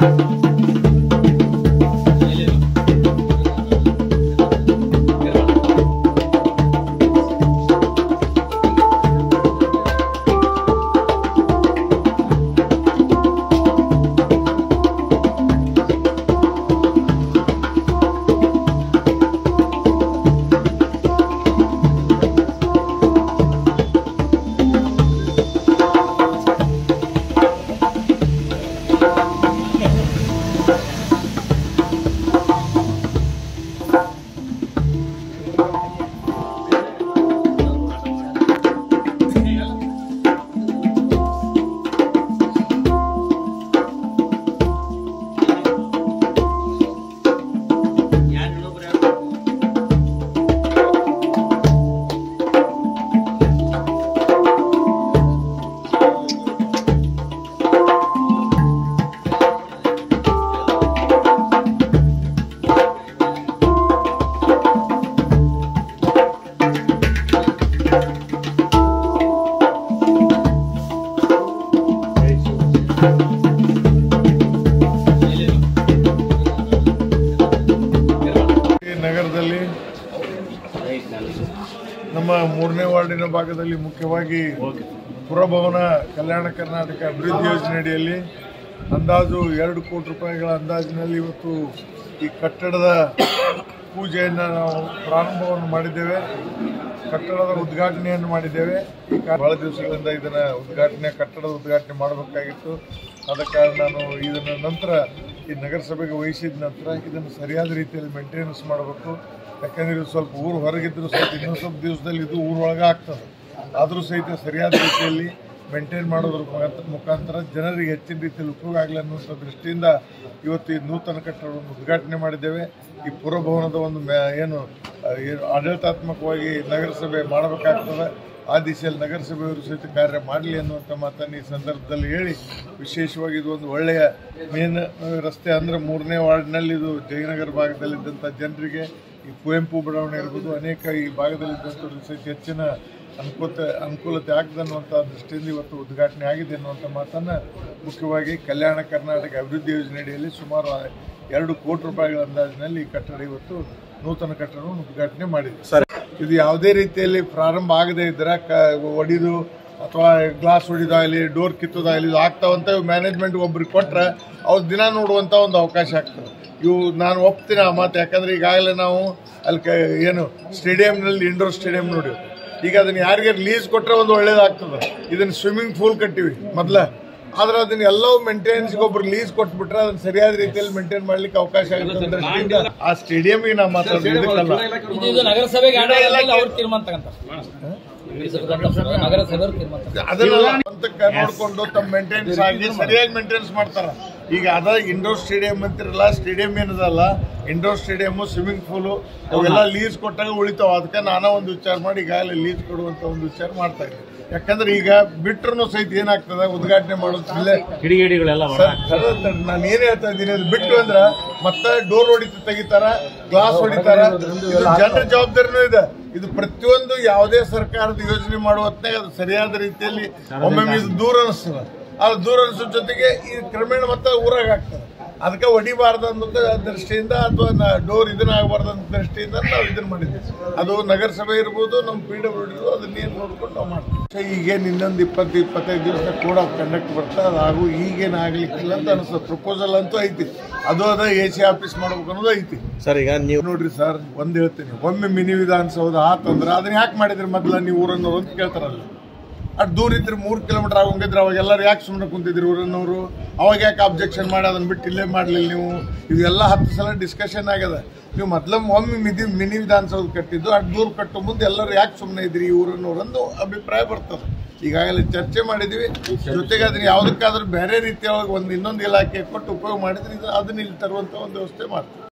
ಈ ನಗರದಲ್ಲಿ ನಮ್ಮ ಮೂರನೇ ವಾರ್ಡಿನ ಭಾಗದಲ್ಲಿ ಮುಖ್ಯವಾಗಿ ಪುರಭವನ ಕಲ್ಯಾಣ ಕರ್ನಾಟಕ ಅಭಿವೃದ್ಧಿ ಯೋಜನೆ ಅಡಿಯಲ್ಲಿ ಅಂದಾಜು ಎರಡು ಕೋಟಿ ರೂಪಾಯಿಗಳ ಅಂದಾಜಿನಲ್ಲಿ ಇವತ್ತು ಈ ಕಟ್ಟಡದ ಪೂಜೆಯನ್ನು ನಾವು ಪ್ರಾರಂಭವನ್ನು ಮಾಡಿದ್ದೇವೆ ಕಟ್ಟಡದ ಉದ್ಘಾಟನೆಯನ್ನು ಮಾಡಿದ್ದೇವೆ ಈ ಕಾ- ಬಹಳ ದಿವಸಗಳಿಂದ ಇದನ್ನ ಉದ್ಘಾಟನೆ ಕಟ್ಟಡದ ಉದ್ಘಾಟನೆ ಮಾಡಬೇಕಾಗಿತ್ತು ಆದ ಕಾರಣ ನಾನು ಇದನ್ನ ನಂತರ ಈ ನಗರಸಭೆಗೆ ವಹಿಸಿದ ನಂತರ ಇದನ್ನು ಸರಿಯಾದ ರೀತಿಯಲ್ಲಿ ಮೇಂಟೆನೆನ್ಸ್ ಮಾಡಬೇಕು ಯಾಕಂದ್ರೆ ಇದು ಸ್ವಲ್ಪ ಊರು ಹೊರಗಿದ್ರು ಸ್ವಲ್ಪ ಇನ್ನೊಂದು ಸ್ವಲ್ಪ ದಿವಸದಲ್ಲಿ ಇದು ಊರೊಳಗೆ ಆಗ್ತದೆ ಆದರೂ ಸಹಿತ ಸರಿಯಾದ ರೀತಿಯಲ್ಲಿ ಮೇಂಟೈನ್ ಮಾಡೋದ್ರ ಮುಖಾಂತರ ಮುಖಾಂತರ ಜನರಿಗೆ ಹೆಚ್ಚಿನ ರೀತಿಯಲ್ಲಿ ಉಪಯೋಗ ಆಗಲಿ ಅನ್ನುವಂಥ ದೃಷ್ಟಿಯಿಂದ ಇವತ್ತು ಈ ನೂತನ ಕಟ್ಟಡವನ್ನು ಉದ್ಘಾಟನೆ ಮಾಡಿದ್ದೇವೆ ಈ ಪುರಭವನದ ಒಂದು ಮ್ಯಾ- ಏನು ಆ, ಏನು ಆಡಳಿತಾತ್ಮಕವಾಗಿ ನಗರಸಭೆ ಮಾಡಬೇಕಾಗ್ತದೆ ಆ ದಿಶೆಯಲ್ಲಿ ನಗರಸಭೆಯವರು ಸಹಿತ ಕಾರ್ಯ ಮಾಡಲಿ ಅನ್ನುವಂಥ ಮಾತನ್ನು ಈ ಸಂದರ್ಭದಲ್ಲಿ ಹೇಳಿ ವಿಶೇಷವಾಗಿ ಇದು ಒಂದು ಒಳ್ಳೆಯ ಮೇನ್ ರಸ್ತೆ ಅಂದರೆ ಮೂರನೇ ವಾರ್ಡ್ನಲ್ಲಿ ಇದು ಜಯನಗರ ಭಾಗದಲ್ಲಿದ್ದಂಥ ಜನರಿಗೆ ಈ ಕುವೆಂಪು ಬಡಾವಣೆ ಇರ್ಬೋದು ಅನೇಕ ಈ ಭಾಗದಲ್ಲಿದ್ದಂಥವ್ರಿಗೆ ಸಹಿತ ಹೆಚ್ಚಿನ ಅನುಕೂಲತೆ ಅನುಕೂಲತೆ ಆಗ್ತದೆ ಅನ್ನುವಂಥ ದೃಷ್ಟಿಯಿಂದ ಇವತ್ತು ಉದ್ಘಾಟನೆ ಆಗಿದೆ ಅನ್ನುವಂಥ ಮಾತನ್ನು ಮುಖ್ಯವಾಗಿ ಕಲ್ಯಾಣ ಕರ್ನಾಟಕ ಅಭಿವೃದ್ಧಿ ಯೋಜನೆ ಅಡಿಯಲ್ಲಿ ಸುಮಾರು ಎರಡು ಕೋಟಿ ರೂಪಾಯಿಗಳ ಅಂದಾಜಿನಲ್ಲಿ ಈ ಕಟ್ಟಡ ಇವತ್ತು ನೂತನ ಕಟ್ಟಡವನ್ನು ಉದ್ಘಾಟನೆ ಮಾಡಿದೆ ಇದು ಯಾವುದೇ ರೀತಿಯಲ್ಲಿ ಪ್ರಾರಂಭ ಆಗದೇ ಇದ್ರೆ ಕ ಒಡಿದು ಅಥವಾ ಗ್ಲಾಸ್ ಹೊಡಿದಾಗಲಿ ಡೋರ್ ಕಿತ್ತೋದಾಗಲಿ ಇದು ಆಗ್ತಾವಂತ ಮ್ಯಾನೇಜ್ಮೆಂಟ್ ಒಬ್ರಿಗೆ ಕೊಟ್ರೆ ಅವ್ರು ದಿನ ನೋಡುವಂಥ ಒಂದು ಅವಕಾಶ ಆಗ್ತದೆ ಇವು ನಾನು ಒಪ್ತೀನಿ ಆ ಮಾತು ಯಾಕಂದ್ರೆ ಈಗಾಗಲೇ ನಾವು ಅಲ್ಲಿ ಕ ಏನು ಸ್ಟೇಡಿಯಂನಲ್ಲಿ ಇಂಡೋರ್ ಸ್ಟೇಡಿಯಂ ನೋಡಿ ಈಗ ಅದನ್ನ ಯಾರಿಗೆ ಲೀಸ್ ಕೊಟ್ಟರೆ ಒಂದು ಒಳ್ಳೇದಾಗ್ತದೆ ಇದನ್ನ ಸ್ವಿಮ್ಮಿಂಗ್ ಪೂಲ್ ಕಟ್ಟಿವಿ ಮೊದಲ ಆದ್ರೆ ಅದನ್ನ ಎಲ್ಲವೂ ಮೇಂಟೆನೆನ್ಸ್ ಒಬ್ರು ಲೀಸ್ ಕೊಟ್ಬಿಟ್ರೆ ಅದನ್ನ ಸರಿಯಾದ ರೀತಿಯಲ್ಲಿ ಮೇಂಟೈನ್ ಮಾಡ್ಲಿಕ್ಕೆ ಅವಕಾಶ ಆಗುತ್ತೆ ಅನ್ನೋ ದೃಷ್ಟಿಯಿಂದ ಆ ಸ್ಟೇಡಿಯಂಗೆ ನಾವು ಮಾತಾಡೋದು ಇದಕ್ಕಲ್ಲ ಇದು ಇದು ನಗರಸಭೆಗೆ ಆಡೋ ಅವ್ರ ತೀರ್ಮಾನ ತಗಂತಾರೆ ನಗರಸಭೆಯವ್ರ ತೀರ್ಮಾನ ತಗೊಂತಾರೆ. ಅದನ್ನೆಲ್ಲ ಸ್ವಂತಕ್ಕೆ ನೋಡ್ಕೊಂಡು ತಮ್ಮ ಮೇಂಟೆನೆನ್ಸ್ ಆಗಿ ಸರಿಯಾಗಿ ಮೇಂಟೆನೆನ್ಸ್ ಮಾಡ್ತಾರ ಈಗ ಅದ ಇಂಡೋರ್ ಸ್ಟೇಡಿಯಂ ಅಂತಿರಲ್ಲ ಸ್ಟೇಡಿಯಂ ಏನದಲ್ಲ ಇಂಡೋರ್ ಸ್ಟೇಡಿಯಂ ಸ್ವಿಮ್ಮಿಂಗ್ ಪೂಲು ಅವೆಲ್ಲ ಲೀಸ್ ಕೊಟ್ಟಾಗ ಉಳಿತಾವ ಅದಕ್ಕೆ ನಾನಾ ಒಂದು ವಿಚಾರ ಮಾಡಿ ಈಗಾಗಲೇ ಲೀಸ್ ಕೊಡುವಂತ ಒಂದು ವಿಚಾರ ಮಾಡ್ತಾ ಇದ್ದೀನಿ ಯಾಕಂದ್ರೆ ಈಗ ಬಿಟ್ರು ಸಹಿತ ಏನಾಗ್ತದೆ ಉದ್ಘಾಟನೆ ಮಾಡೋದ್ರಲ್ಲೇ ಕಿಡಿಗೇಡಿಗಳೆಲ್ಲ ಸರ್, ಸರ್, ಸರ್, ನಾನು ಏನ್ ಹೇಳ್ತಾ ಇದ್ದೀನಿ ಅದು ಬಿಟ್ಟು ಅಂದ್ರ ಮತ್ತೆ ಡೋರ್ ಹೊಡಿತ ತೆಗಿತಾರ ಗ್ಲಾಸ್ ಹೊಡಿತಾರ ಇದು ಜನರ ಜವಾಬ್ದಾರಿನೂ ಇದೆ ಇದು ಪ್ರತಿಯೊಂದು ಯಾವುದೇ ಸರ್ಕಾರದ ಯೋಜನೆ ಮಾಡುವ ಹೊತ್ನಾಗ ಅದು ಸರಿಯಾದ ರೀತಿಯಲ್ಲಿ ಒಮ್ಮೊಮ್ಮೆ ಇದು ದೂರ ಅನಿಸ್ತದೆ ಅದು ದೂರ ಅನಿಸೋ ಜೊತೆಗೆ ಈ ಕ್ರಮೇಣ ಮತ್ತೆ ಊರಾಗ ಆಗ್ತದೆ ಅದಕ್ಕೆ ಹೊಡಿಬಾರ್ದು ಅನ್ನೋ ದೃಷ್ಟಿಯಿಂದ ಅಥವಾ ಡೋರ್ ಇದನ್ನ ಆಗಬಾರ್ದು ಅನ್ನೋ ದೃಷ್ಟಿಯಿಂದ ನಾವು ಇದನ್ನ ಮಾಡಿದ್ವಿ ಅದು ನಗರಸಭೆ ಇರ್ಬೋದು ನಮ್ಮ ಪಿ ಡಬ್ಲ್ಯೂ ಡಿ ಅದನ್ನ ಏನು ನೋಡ್ಕೊಂಡು ನಾವು ಮಾಡ್ತೀವಿ ಈಗೇನು ಇನ್ನೊಂದು ಇಪ್ಪತ್ತು ಇಪ್ಪತ್ತೈದು ದಿವಸ ಕೂಡ ಕಂಡಕ್ಟ್ ಬರ್ತಾ ಅದು ಹಾಗೂ ಈಗೇನು ಆಗ್ಲಿಕ್ಕಿಲ್ಲ ಅಂತ ಅನಿಸ್ತದೆ ಪ್ರಪೋಸಲ್ ಅಂತೂ ಐತಿ ಅದು ಅದ ಎ ಸಿ ಆಫೀಸ್ ಮಾಡ್ಬೇಕು ಅನ್ನೋದು ಐತಿ ಸರ್ ಈಗ ನೀವು ನೋಡ್ರಿ ಸರ್ ಒಂದ್ ಹೇಳ್ತೀನಿ ಒಮ್ಮೆ ಮಿನಿ ವಿಧಾನಸೌಧ ಆತಂದ್ರೆ ಅದನ್ನ ಯಾಕೆ ಮಾಡಿದ್ರಿ ಮೊದಲ ನೀವು ಊರನ್ನೋರು ಅಂತ ಕೇಳ್ತಾರಲ್ಲ ಅಟ್ ದೂರ ಇದ್ರೆ ಮೂರು ಕಿಲೋಮೀಟರ್ ಆಗೋಂಗಿದ್ರೆ ಅವಾಗ ಎಲ್ಲರೂ ಯಾಕೆ ಸುಮ್ಮನೆ ಕುಂತಿದ್ರಿ ಊರನ್ನವರು ಅವಾಗ ಯಾಕೆ ಅಬ್ಜೆಕ್ಷನ್ ಮಾಡಿ ಅದನ್ನ ಬಿಟ್ಟು ಇಲ್ಲೇ ಮಾಡಲಿಲ್ಲ ನೀವು ಇವೆಲ್ಲ ಹತ್ತು ಸಲ ಡಿಸ್ಕಷನ್ ಆಗ್ಯದ ನೀವು ಮೊದಲ ಒಮ್ಮೆ ಮಿದಿ ಮಿನಿ ವಿಧಾನಸೌಧ ಕಟ್ಟಿದ್ದು ಅಟ್ ದೂರ ಕಟ್ಟೋ ಮುಂದೆ ಎಲ್ಲರೂ ಯಾಕೆ ಸುಮ್ಮನೆ ಇದ್ರಿ ಈ ಊರನ್ನೋರಂದು ಅಭಿಪ್ರಾಯ ಬರ್ತದೆ ಈಗಾಗಲೇ ಚರ್ಚೆ ಮಾಡಿದ್ವಿ ಜೊತೆಗೆ ಅದನ್ನ ಯಾವುದಕ್ಕಾದ್ರೂ ಬೇರೆ ರೀತಿಯೊಳಗೆ ಒಂದು ಇನ್ನೊಂದು ಇಲಾಖೆ ಕೊಟ್ಟು ಉಪಯೋಗ ಮಾಡಿದ್ರೆ ಇದು ಅದನ್ನ ಇಲ್ಲಿ ತರುವಂತ ಒಂದು ವ್ಯವಸ್ಥೆ ಮಾಡ್ತೀವಿ